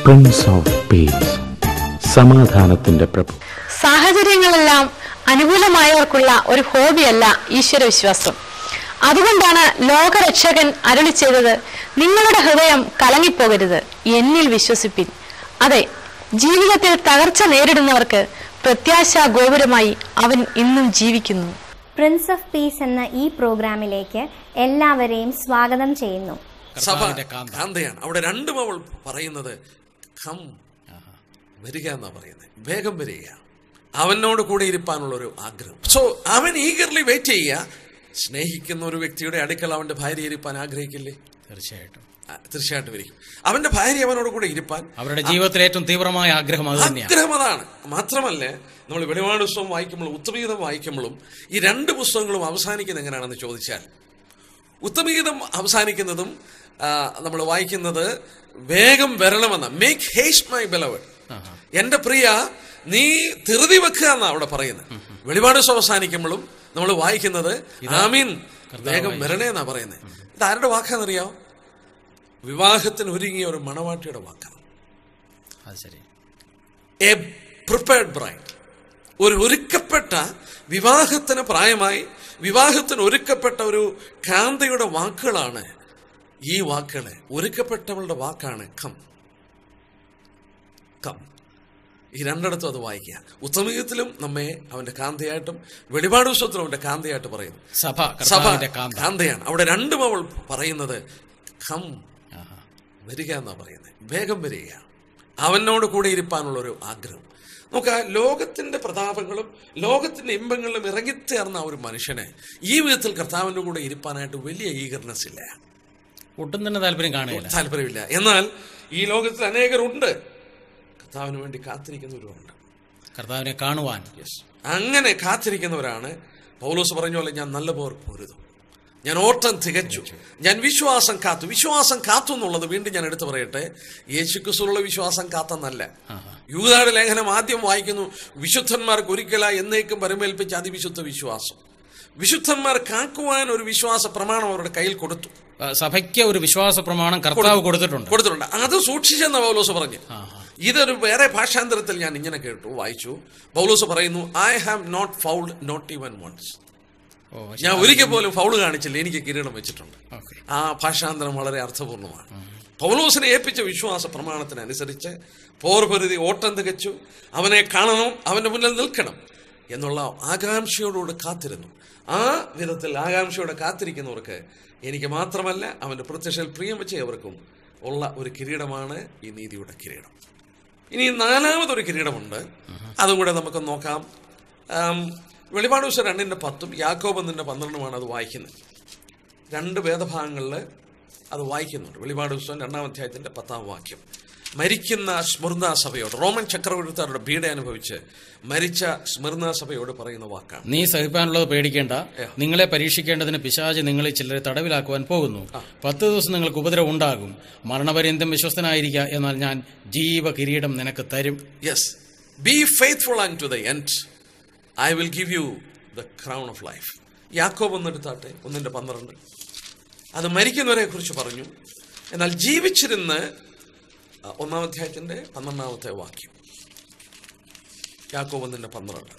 Prince of peace സമാധാനത്തിന്റെ പ്രഭു സാഹചര്യങ്ങളെല്ലാം അനുകൂലമായവർക്കുള്ള ഒരു ഹോബിയല്ല ഈശ്വരവിശ്വാസം അതുകൊണ്ടാണ് ലോകരക്ഷകൻ അരുളി ചെയ്തത് നിങ്ങളുടെ ഹൃദയം കലങ്ങിപ്പോകരുത് എന്നിൽ വിശ്വസിപ്പിൻ അതെ ജീവിതത്തിൽ തകർച്ച നേരിടുന്നവർക്ക് പ്രത്യാശാ ഗോപുരമായി അവൻ ഇന്നും ജീവിക്കുന്നു പ്രിൻസ് ഓഫ് പീസ് എന്ന ഈ പ്രോഗ്രാമിലേക്ക് എല്ലാവരെയും സ്വാഗതം ചെയ്യുന്നു സഭ കർത്താവിന്റെ കാന്ത. കാന്തയാണ് അവിടെ രണ്ടും അവൾ പറയുന്നത് കം വരിക എന്നാ പറയുന്നത് വേഗം വരിക അവനോട് കൂടെ ഇരിപ്പാനുള്ള ഒരു ആഗ്രഹം സോ അവൻ ഈഗർലി വെയിറ്റ് ചെയ്യുക സ്നേഹിക്കുന്ന ഒരു വ്യക്തിയുടെ അടുക്കൽ അവന്റെ ഭാര്യ ഇരിപ്പാൻ ആഗ്രഹിക്കില്ലേ തീർച്ചയായിട്ടും ആ, തീർച്ചയായിട്ടും ഇരിക്കും അവന്റെ ഭാര്യ അവനോട് കൂടെ ഇരിപ്പാൻ അവരുടെ ജീവിതത്തിലെ ഏറ്റവും തീവ്രമായ ആഗ്രഹം അത് തന്നെയാണ് ആഗ്രഹം അതാണ് മാത്രമല്ല നമ്മൾ വെളിപാട് പുസ്തകം വായിക്കുമ്പോഴും ഉത്തമഗീതം വായിക്കുമ്പോഴും ഈ രണ്ട് പുസ്തകങ്ങളും അവസാനിക്കുന്നത് എങ്ങനെയാണെന്ന് ചോദിച്ചാൽ ഉത്തമഗീതം അവസാനിക്കുന്നതും നമ്മൾ വായിക്കുന്നത് വേഗം വരണമെന്ന മേക്ക് ഹേസ്റ്റ് മൈ ബെലവഡ് എന്റെ പ്രിയ നീ ധൃതി വെക്കുക എന്നാ അവിടെ പറയുന്നത് വെളിപാട് ദിവസം അവസാനിക്കുമ്പോഴും നമ്മൾ വായിക്കുന്നത് ആമീൻ വേഗം വരണേ എന്നാ പറയുന്നത് ഇത് ആരുടെ വാക്കാണെന്നറിയാം വിവാഹത്തിന് ഒരുങ്ങിയ ഒരു മണവാട്ടിയുടെ വാക്കാണ് അത് ശരി എ പ്രിപ്പയർഡ് ബ്രൈഡ് ഒരു ഒരുക്കപ്പെട്ട വിവാഹത്തിന് പ്രായമായി വിവാഹത്തിന് ഒരുക്കപ്പെട്ട ഒരു കാന്തയുടെ വാക്കുകളാണ് ഈ വാക്കുകൾ ഒരുക്കപ്പെട്ടവളുടെ വാക്കാണ് കം കം ഈ രണ്ടിടത്തും അത് വായിക്കുക ഉത്തമീയത്തിലും നമ്മെ അവന്റെ കാന്തയായിട്ടും വെളിപാട് പുസ്തകത്തിലും അവന്റെ കാന്തയായിട്ട് പറയുന്നു സഭ സഭ കർത്താവിന്റെ കാന്ത കാന്തയാണ് അവിടെ രണ്ടും അവൾ പറയുന്നത് കം ആഹാ. വരിക എന്നാ പറയുന്നത് വേഗം വരിക അവനോട് കൂടെ ഇരിപ്പാനുള്ള ഒരു ആഗ്രഹം നമുക്ക് ആ ലോകത്തിന്റെ പ്രതാപങ്ങളും ലോകത്തിന്റെ ഇമ്പങ്ങളിലും ഇറങ്ങിത്തേർന്ന ആ ഒരു മനുഷ്യനെ ഈ വിധത്തിൽ കർത്താവിന്റെ കൂടെ ഇരിപ്പാനായിട്ട് വലിയ ഈഗർനെസ് ഇല്ല ഒട്ടും തന്നെ താല്പര്യം കാണുകയില്ല താല്പര്യമില്ല എന്നാൽ ഈ ലോകത്തിൽ അനേകരുണ്ട് കർത്താവിന് വേണ്ടി കാത്തിരിക്കുന്നവരുണ്ട് കർത്താവിനെ കാണുവാൻ യെസ് അങ്ങനെ കാത്തിരിക്കുന്നവരാണ് പൗലോസ് പറഞ്ഞ പോലെ ഞാൻ നല്ല പോർ പൊരുതും ഞാൻ ഓട്ടം തികച്ചു ഞാൻ വിശ്വാസം കാത്തു വിശ്വാസം കാത്തു എന്നുള്ളത് വീണ്ടും ഞാൻ എടുത്തു പറയട്ടെ യേശുക്രിസ്തുള്ള വിശ്വാസം കാത്തെന്നല്ല യൂതായുടെ ലേഖനം ആദ്യം വായിക്കുന്നു വിശുദ്ധന്മാർക്ക് ഒരിക്കല എന്നേക്കും പരമേൽപ്പിച്ച അതിവിശുദ്ധ വിശ്വാസം വിശുദ്ധന്മാർ കാക്കുവാൻ ഒരു വിശ്വാസ പ്രമാണം അവരുടെ കയ്യിൽ കൊടുത്തു ആ, സഭയ്ക്ക് ഒരു വിശ്വാസ പ്രമാണം കർത്താവ് കൊടുത്തിട്ടുണ്ട് കൊടുത്തിട്ടുണ്ട് അത് സൂക്ഷിച്ചെന്ന പൗലോസ് പറഞ്ഞു ആഹാ. ഇതൊരു വേറെ ഭാഷാന്തരത്തിൽ ഞാൻ ഇങ്ങനെ കേട്ടു വായിച്ചു പൗലോസ് പറയുന്നു I have not fouled not even once oh ഞാൻ ഒരിക്കൽ പോലും ഫൗള് കാണിച്ചില്ല എനിക്ക് കിരീടം വെച്ചിട്ടുണ്ട് ഓക്കെ ആ ഭാഷാന്തരം വളരെ അർത്ഥപൂർണ്ണമാണ് പൗലോസിനെ ഏൽപ്പിച്ച വിശ്വാസ പ്രമാണത്തിനനുസരിച്ച് പോർ പൊരുതി ഓട്ടം തികച്ചു അവനെ കാണണം അവന്റെ മുന്നിൽ നിൽക്കണം എന്നുള്ള ആകാംക്ഷയോടുകൂടി കാത്തിരുന്നു ആ വിധത്തിൽ ആകാംക്ഷയോടെ കാത്തിരിക്കുന്നവർക്ക് എനിക്ക് മാത്രമല്ല അവന്റെ പ്രത്യക്ഷയിൽ പ്രിയം വെച്ചവർക്കും ഉള്ള ഒരു കിരീടമാണ് ഈ നീതിയുടെ കിരീടം ഇനി നാലാമതൊരു കിരീടമുണ്ട് അതും കൂടെ നമുക്ക് നോക്കാം ആം, വെളിപാട് ദിവസം രണ്ടിൻ്റെ പത്തും യാക്കോബ് ഒന്നിൻ്റെ പന്ത്രണ്ടുമാണ് അത് വായിക്കുന്നത് രണ്ട് വേദഭാഗങ്ങളിൽ അത് വായിക്കുന്നുണ്ട് വെളിപാട് ദിവസം രണ്ടാം അധ്യായത്തിൻ്റെ പത്താം വാക്യം മരിക്കുന്ന സ്മൃത സഭയോട് റോമൻ ചക്രവർത്തിയുടെ പീഡ അനുഭവിച്ച് മരിച്ച സ്മൃത സഭയോട് പറയുന്ന വാക്കാണ് നീ സഹിപ്പാനുള്ളത് പേടിക്കേണ്ട നിങ്ങളെ പരീക്ഷിക്കേണ്ടതിന് പിശാച് നിങ്ങളെ ചിലരെ തടവിലാക്കുവാൻ പോകുന്നു പത്ത് ദിവസം നിങ്ങൾക്ക് ഉപദ്രവം ഉണ്ടാകും മരണപര്യന്തം വിശ്വസ്തനായിരിക്കുക എന്നാൽ ഞാൻ ജീവ കിരീടം നിനക്ക് തരും yes be faithful and to the end I will give you the crown of life Yakob ഒന്നെടുത്താട്ടെ ഒന്നിൻ്റെ പന്ത്രണ്ട് അത് മരിക്കുന്നവരെ കുറിച്ച് പറഞ്ഞു എന്നാൽ ജീവിച്ചിരുന്ന് ആ, ഒന്നാം അധ്യായത്തിൻ്റെ പന്ത്രണ്ടാമത്തെ വാക്യം യാക്കോബ് ഒന്നിൻ്റെ പന്ത്രണ്ട്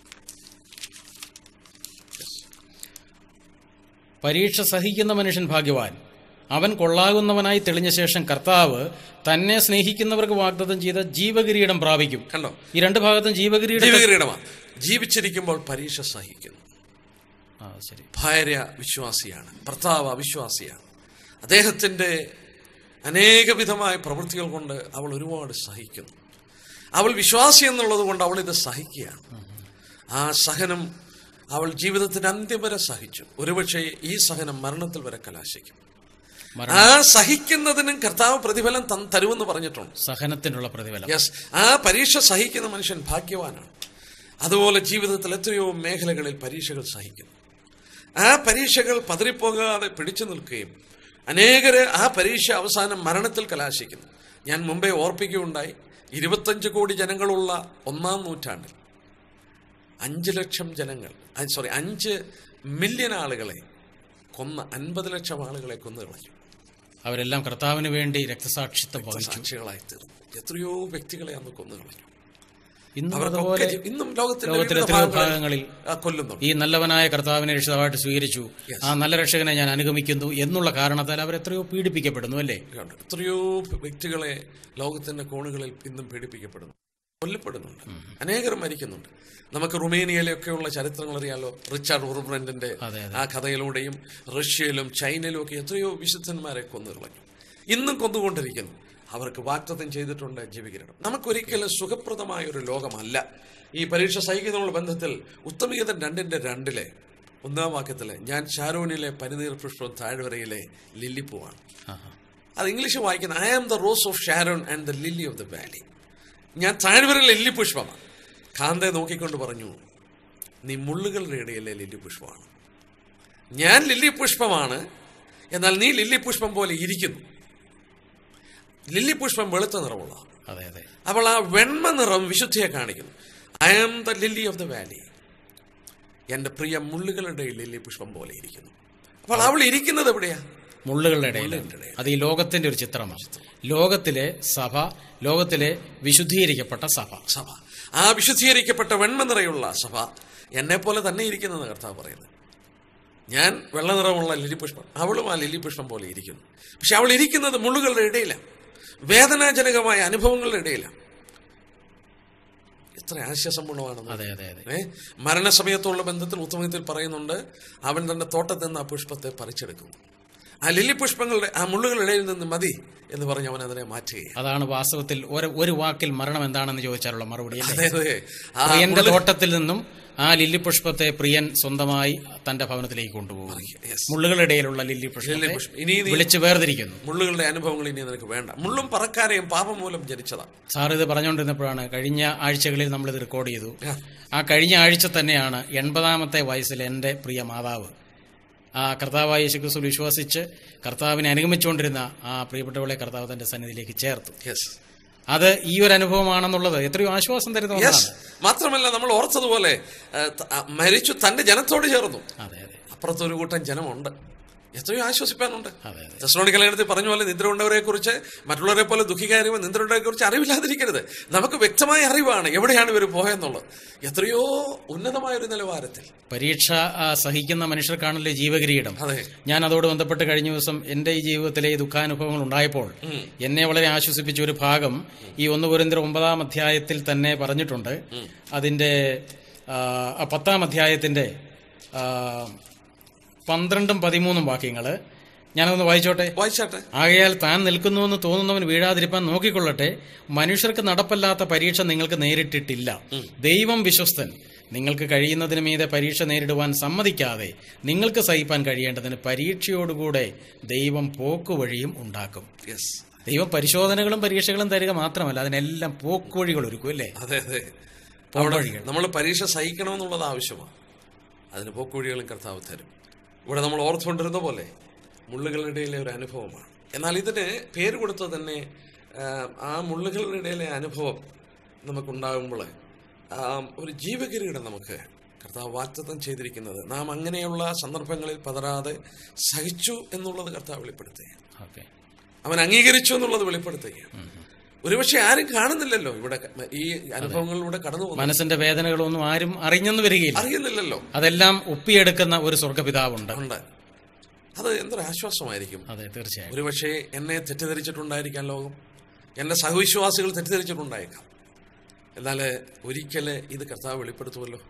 പരീക്ഷ സഹിക്കുന്ന മനുഷ്യൻ ഭാഗ്യവാൻ അവൻ കൊള്ളാകുന്നവനായി തെളിഞ്ഞ ശേഷം കർത്താവ് തന്നെ സ്നേഹിക്കുന്നവർക്ക് വാഗ്ദത്തം ചെയ്ത ജീവകിരീടം പ്രാപിക്കും കണ്ടോ ഈ രണ്ട് ഭാഗത്തും ജീവകിരീടം ജീവകിരീടമാണ് ജീവിച്ചിരിക്കുമ്പോൾ പരീക്ഷ സഹിക്കുന്നു ആ ശരി ഭാര്യ വിശ്വാസിയാണ് ഭർത്താവ് അവിശ്വാസിയാണ് അദ്ദേഹത്തിൻ്റെ അനേകവിധമായ പ്രവൃത്തികൾ കൊണ്ട് അവൾ ഒരുപാട് സഹിക്കുന്നു അവൾ വിശ്വാസി എന്നുള്ളത് കൊണ്ട് അവൾ ഇത് സഹിക്കുകയാണ് ആ സഹനം അവൾ ജീവിതത്തിന്റെ അന്ത്യം വരെ സഹിച്ചു ഒരുപക്ഷെ ഈ സഹനം മരണത്തിൽ വരെ കലാശിക്കും മരണം ആ സഹിക്കുന്നതിനും കർത്താവ് പ്രതിഫലം തൻ- തരുമെന്ന് പറഞ്ഞിട്ടുണ്ട് സഹനത്തിനുള്ള പ്രതിഫലം യെസ് ആ പരീക്ഷ സഹിക്കുന്ന മനുഷ്യൻ ഭാഗ്യവാനാണ് അതുപോലെ ജീവിതത്തിൽ എത്രയോ മേഖലകളിൽ പരീക്ഷകൾ സഹിക്കുന്നു ആ പരീക്ഷകൾ പതറിപ്പോകാതെ പിടിച്ചു നിൽക്കുകയും അനേകര് ആ പരീക്ഷ അവസാനം മരണത്തിൽ കലാശിക്കുന്നു ഞാൻ മുമ്പേ ഓർപ്പിക്കുകയുണ്ടായി ഇരുപത്തഞ്ച് കോടി ജനങ്ങളുള്ള ഒന്നാം നൂറ്റാണ്ടിൽ അഞ്ച് ലക്ഷം ജനങ്ങൾ സോറി അഞ്ച് മില്യൺ ആളുകളെ കൊന്ന അൻപത് ലക്ഷം ആളുകളെ കൊന്നു കളഞ്ഞു അവരെല്ലാം കർത്താവിന് വേണ്ടി രക്തസാക്ഷിത്വം വഹിച്ചു സാക്ഷികളായി തീർന്നു എത്രയോ വ്യക്തികളെ അന്ന് കൊന്നു കളഞ്ഞു ഇന്നും അവർക്കൊക്കെ അതുപോലെ ജീ- ഇന്നും ലോകത്തിന്റെ ലോകത്തിലെ വിവിധ എത്രയോ ഭാഗങ്ങളിൽ ഭാഗങ്ങളിൽ ആ, കൊല്ലുന്നുണ്ട് ഈ നല്ലവനായ കർത്താവിനെ രക്ഷിതാവായിട്ട് സ്വീകരിച്ചു ആ നല്ല രക്ഷകനെ ഞാൻ അനുഗമിക്കുന്നു എന്നുള്ള കാരണത്താൽ അവർ എത്രയോ പീഡിപ്പിക്കപ്പെടുന്നു അല്ലേ കണ്ടു എത്രയോ വ്യക്തികളെ ലോകത്തിന്റെ കോണുകളിൽ ഇന്നും പീഡിപ്പിക്കപ്പെടുന്നു കൊല്ലപ്പെടുന്നുണ്ട് അനേകർ മരിക്കുന്നുണ്ട് നമുക്ക് റുമേനിയയിലൊക്കെയുള്ള ചരിത്രങ്ങൾ അറിയാലോ റിച്ചാർഡ് ഉർബ്രന്റിന്റെ അതെ, ആ കഥയിലൂടെയും റഷ്യയിലും ചൈനയിലും ഒക്കെ എത്രയോ വിശുദ്ധന്മാരെ കൊന്നു കളഞ്ഞു ഇന്നും കൊന്നുകൊണ്ടിരിക്കുന്നു അവർക്ക് വാക്തത്വം ചെയ്തിട്ടുണ്ട് ജീവിക്കണം നമുക്കൊരിക്കലും സുഖപ്രദമായ ഒരു ലോകമല്ല ഈ പരീക്ഷ സഹിക്കുന്നതിനുള്ള ബന്ധത്തിൽ ഉത്തമീയതൻ രണ്ടിന്റെ രണ്ടിലെ ഒന്നാം വാക്യത്തിലെ ഞാൻ ഷാരോനിലെ പനിനീർ പുഷ്പം താഴ്വരയിലെ ലില്ലിപ്പൂവാണ് അത് ഇംഗ്ലീഷ് വായിക്കുന്ന I am the rose of Sharon and the lily of the valley ഞാൻ താഴ്വരയിലെ ലില്ലി പുഷ്പമാണ് കാന്തെ നോക്കിക്കൊണ്ട് പറഞ്ഞു നീ മുള്ളുകളുടെ ഇടയിലെ ലില്ലി പുഷ്പമാണ് ഞാൻ ലില്ലി പുഷ്പമാണ് എന്നാൽ നീ ലില്ലി പുഷ്പം പോലെ ഇരിക്കുന്നു ലില്ലി പുഷ്പം വെളുത്ത നിറമുള്ള അതെ അതെ അപ്പോൾ ആ വെണ്മ നിറം വിശുദ്ധിയെ കാണിക്കുന്നു I am the lily of the valley എന്റെ പ്രിയ മുള്ളുകളുടെ ലില്ലി പുഷ്പം പോലെ ഇരിക്കുന്നു അപ്പോൾ അവൾ ഇരിക്കുന്നത് എവിടെയാ മുള്ളുകളുടെ ഇടയിൽ അത് ഈ ലോകത്തിന്റെ ഒരു ചിത്രമാണ് ലോകത്തിലെ സഭ ലോകത്തിലെ വിശുദ്ധീകരിക്കപ്പെട്ട സഭ സഭ ആ വിശുദ്ധീകരിക്കപ്പെട്ട വെണ്മ നിറയുള്ള സഭ എന്നെ പോലെ തന്നെ ഇരിക്കുന്നെന്ന് കർത്താവ് പറയുന്നത് ഞാൻ വെള്ള നിറമുള്ള ലില്ലി പുഷ്പം അവളും ആ ലില്ലി പുഷ്പം പോലെ ഇരിക്കുന്നു പക്ഷെ അവൾ ഇരിക്കുന്നത് മുള്ളുകളുടെ ഇടയിലാണ് വേദനാജനകമായ അനുഭവങ്ങളുടെ ഇടയിലാണ് എത്ര ആശയസമ്പൂർണ്ണമാണെന്ന് അതെ അതെ അതെ ഏ മരണസമയത്തുള്ള ബന്ധത്തിൽ ഉത്തമത്തിൽ പറയുന്നുണ്ട് അവൻ തന്റെ തോട്ടത്തിൽ നിന്ന് ആ പുഷ്പത്തെ പറിച്ചെടുക്കുന്നു ആ ലില്ലി പുഷ്പങ്ങളുടെ ആ മുള്ളുകളുടെ ഇടയിൽ നിന്ന് മതി എന്ന് പറഞ്ഞ് അവൻ അതിനെ മാറ്റുകയാണ് അതാണ് വാസ്തവത്തിൽ ഒരു ഒരു വാക്കിൽ മരണം എന്താണെന്ന് ചോദിച്ചാലുള്ള മറുപടി അല്ലേ അതെ അതെ ആ പ്രിയന്റെ മുള്ളു- തോട്ടത്തിൽ നിന്നും ആ ലില്ലി പുഷ്പത്തെ പ്രിയൻ സ്വന്തമായി തന്റെ ഭവനത്തിലേക്ക് കൊണ്ടുപോകും Yes. മുള്ളുകളുടെ ഇടയിലുള്ള ലില്ലി ലില്ലി പുഷ്പത്തെ പുഷ്പം. ഇനി നീ വിളിച്ചു വേർതിരിക്കുന്നു മുള്ളുകളുടെ അനുഭവങ്ങൾ ഇനി നിനക്ക് വേണ്ട മുള്ളും പറക്കാരെയും പാപം മൂലം ജനിച്ചതാണ് സാർ ഇത് പറഞ്ഞുകൊണ്ടിരുന്നപ്പോഴാണ് കഴിഞ്ഞ ആഴ്ചകളിൽ നമ്മൾ ഇത് റെക്കോർഡ് ചെയ്തു ആ കഴിഞ്ഞ ആഴ്ച തന്നെയാണ് എൺപതാമത്തെ വയസ്സിൽ എൻ്റെ പ്രിയ മാതാവ് ആ കർത്താവായ യേശുക്രിസ്തു വിശ്വസിച്ച് കർത്താവിനെ അനുഗമിച്ചുകൊണ്ടിരുന്ന ആ പ്രിയപ്പെട്ടവളെ കർത്താവ് തന്റെ സന്നിധിയിലേക്ക് ചേർത്തു യെസ് അത് ഈ ഒരു അനുഭവമാണെന്നുള്ളത് എത്രയോ ആശ്വാസം തരുന്ന യെസ് ഒന്നാണ് മാത്രമല്ല നമ്മൾ ഓർത്തതുപോലെ ആ, ത- ആ, മരിച്ചു തന്റെ ജനത്തോട് ചേർന്നു അതെ അതെ അപ്പുറത്തൊരു കൂട്ടം ജനമുണ്ട് എത്രയോ ആശ്വസിപ്പാനുണ്ട് അതെ അതെ തെസ്ലോണി കല്യാണത്തിൽ പറഞ്ഞ പോലെ നിദ്ര കൊണ്ടവരെ കുറിച്ച് മറ്റുള്ളവരെ പോലെ ദുഃഖിക്കാരുമോ നിദ്ര കൊണ്ടവരെ കുറിച്ച് അറിവില്ലാതിരിക്കരുത് നമുക്ക് വ്യക്തമായ അറിവാണ് എവിടെയാണ് ഇവർ പോയെന്നുള്ളത് എത്രയോ ഉന്നതമായ ഒരു നിലവാരത്തിൽ പരീക്ഷ ആ, സഹിക്കുന്ന മനുഷ്യർക്കാണല്ലോ ജീവകിരീടം അതെ ഞാൻ അതോട് ബന്ധപ്പെട്ട് കഴിഞ്ഞ ദിവസം എന്റെ ഈ ജീവിതത്തിലെ ഈ ദുഃഖാനുഭവങ്ങൾ ഉണ്ടായപ്പോൾ എന്നെ വളരെ ആശ്വസിപ്പിച്ച ഒരു ഭാഗം ഈ ഒന്ന് കുരിന്തർ ഒമ്പതാം അധ്യായത്തിൽ തന്നെ പറഞ്ഞിട്ടുണ്ട് അതിന്റെ ആ, ആ പത്താം അധ്യായത്തിന്റെ ആ, പന്ത്രണ്ടും പതിമൂന്നും വാക്യങ്ങള് ഞാനൊന്ന് വായിച്ചോട്ടെ വായിച്ചാട്ടെ ആകയാൽ താൻ നിൽക്കുന്നുവെന്ന് തോന്നുന്നവൻ വീഴാതിരിപ്പാൻ നോക്കിക്കൊള്ളട്ടെ മനുഷ്യർക്ക് നടപ്പല്ലാത്ത പരീക്ഷ നിങ്ങൾക്ക് നേരിട്ടിട്ടില്ല ദൈവം വിശ്വസ്തൻ നിങ്ങൾക്ക് കഴിയുന്നതിന് മീതെ പരീക്ഷ നേരിടുവാൻ സമ്മതിക്കാതെ നിങ്ങൾക്ക് സഹിപ്പാൻ കഴിയേണ്ടതിന് പരീക്ഷയോടുകൂടെ ദൈവം പോക്കുവഴിയും ഉണ്ടാക്കും യെസ് ദൈവം പരിശോധനകളും പരീക്ഷകളും തരിക മാത്രമല്ല അതിനെല്ലാം പോക്കുവഴികൾ ഒരുക്കും അല്ലേ അതെ അതെ അവിടെ പോക്കുവഴികൾ നമ്മൾ പരീക്ഷ സഹിക്കണമെന്നുള്ളത് ആവശ്യമാണ് അതിന് പോക്കുവഴികളും കർത്താവ് തരും ഇവിടെ നമ്മൾ ഓർത്തുകൊണ്ടിരുന്ന പോലെ മുള്ളുകളുടെ ഇടയിലെ ഒരു അനുഭവമാണ് എന്നാൽ ഇതിന് പേര് കൊടുത്തത് തന്നെ ആ, ആ മുള്ളുകളുടെ ഇടയിലെ അനുഭവം നമുക്കുണ്ടാകുമ്പോൾ ആ, ഒരു ജീവകിരീടം നമുക്ക് കർത്താവ് വാക്തത്വം ചെയ്തിരിക്കുന്നത് നാം അങ്ങനെയുള്ള സന്ദർഭങ്ങളിൽ പതരാതെ സഹിച്ചു എന്നുള്ളത് കർത്താവ് വെളിപ്പെടുത്തുകയാണ് ഓക്കെ അവൻ അംഗീകരിച്ചു എന്നുള്ളത് വെളിപ്പെടുത്തുകയാണ് ഒരുപക്ഷെ ആരും കാണുന്നില്ലല്ലോ ഇവിടെ ക- ഈ അനുഭവങ്ങളിലൂടെ കടന്നു പോകുന്നു മനസ്സിന്റെ വേദനകളൊന്നും ആരും അറിഞ്ഞെന്ന് വരികയില്ല അറിയുന്നില്ലല്ലോ അതെല്ലാം ഒപ്പിയെടുക്കുന്ന ഒരു സ്വർഗപിതാവുണ്ട് ഉണ്ട് അത് എന്തൊരു ആശ്വാസമായിരിക്കും അതെ തീർച്ചയായും ഒരുപക്ഷെ എന്നെ തെറ്റിദ്ധരിച്ചിട്ടുണ്ടായിരിക്കാം ലോകം എന്റെ സഹവിശ്വാസികൾ തെറ്റിദ്ധരിച്ചിട്ടുണ്ടായേക്കാം എന്നാൽ ഒരിക്കല് ഇത് കർത്താവ് വെളിപ്പെടുത്തുമല്ലോ